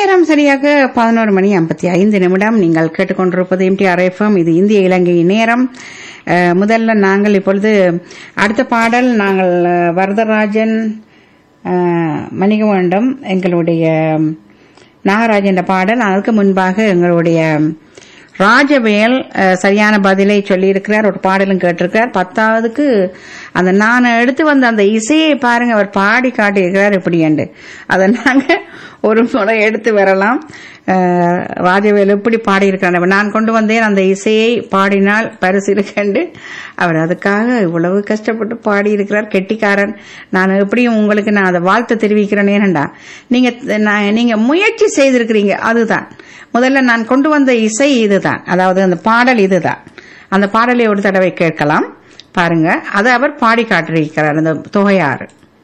நேரம் சரியாக பதினோரு மணி ஐம்பத்தி ஐந்து நிமிடம் நீங்கள் கேட்டுக்கொண்டிருப்பது எம்டிஆர் எஃப்எம் இது இந்திய இலங்கை நேரம் அஹ், முதல்ல நாங்கள் இப்பொழுது அடுத்த பாடல் நாங்கள் அஹ், வரதராஜன் அஹ், மணிகமண்டம் எங்களுடைய நாகராஜன் பாடல் அதற்கு முன்பாக எங்களுடைய ராஜவேல் அஹ், சரியான பதிலை சொல்லியிருக்கிறார் ஒரு பாடலும் கேட்டிருக்கிறார் பத்தாவதுக்கு அந்த நான் எடுத்து வந்த அந்த இசையை பாருங்க அவர் பாடி காட்டியிருக்கிறார் இப்படி என்று அதை நாங்க ஒரு முறை எடுத்து வரலாம் அஹ், ராஜவேல் எப்படி பாடியிருக்கிறார் நான் கொண்டு வந்தேன் அந்த இசையை பாடினால் பரிசு கண்டு அவர் அதுக்காக இவ்வளவு கஷ்டப்பட்டு பாடியிருக்கிறார் கெட்டிக்காரன் நான் எப்படியும் உங்களுக்கு நான் அதை வாழ்த்து தெரிவிக்கிறேன் ஏனண்டா நீங்க நான் நீங்க முயற்சி செய்திருக்கிறீங்க அதுதான் முதல்ல நான் கொண்டு வந்த இசை இதுதான் அதாவது அந்த பாடல் இதுதான் அந்த பாடலை ஒரு தடவை கேட்கலாம் பாருங்க அதை அவர் பாடி காட்டியிருக்கிறார் அந்த தொகையாறு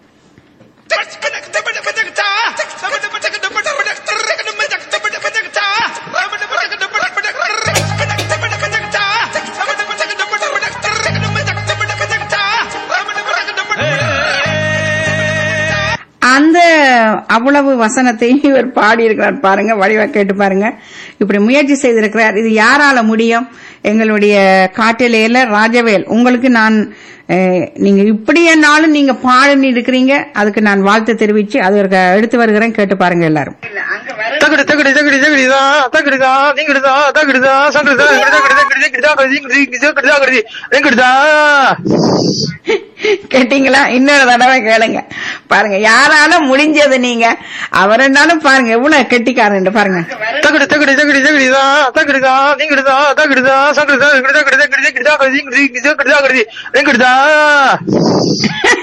அந்த அவ்வளவு வசனத்தை இவர் பாடியிருக்கிறார் பாருங்க வடிவா கேட்டு பாருங்க இப்படி முயற்சி செய்திருக்கிறார் இது யாரால முடியும் எங்களுடைய காட்டிலேல ராஜவேல் உங்களுக்கு நான் அஹ், நீங்க இப்படி என்னாலும் நீங்க பாடி இருக்கிறீங்க அதுக்கு நான் வாழ்த்து தெரிவிச்சு அது ஒரு க- எடுத்து வருகிறேன் கேட்டு பாருங்க எல்லாரும் தகடு தகடு தகடு தகடிதா தகடுதா திங்கடுதா தகடுதா சகடுதா தகடு தகடு தகடுதா கடி கடி தகடுதா கடி எங்கடுதா கேட்டீங்களா இன்னொரு தடவை கேளுங்க பாருங்க யாரால முடிஞ்சது நீங்க அவரென்னாலும் பாருங்க எவ்வளவு கெட்டிக்காரன் பாருங்க தகடு தகடு தகடு தகடிதா தகடுதா திங்கடுதா தகடுதா சகடுதா தகடு தகடு தகடு தகடுதா கடி கடி தகடுதா கடி எங்கடுதா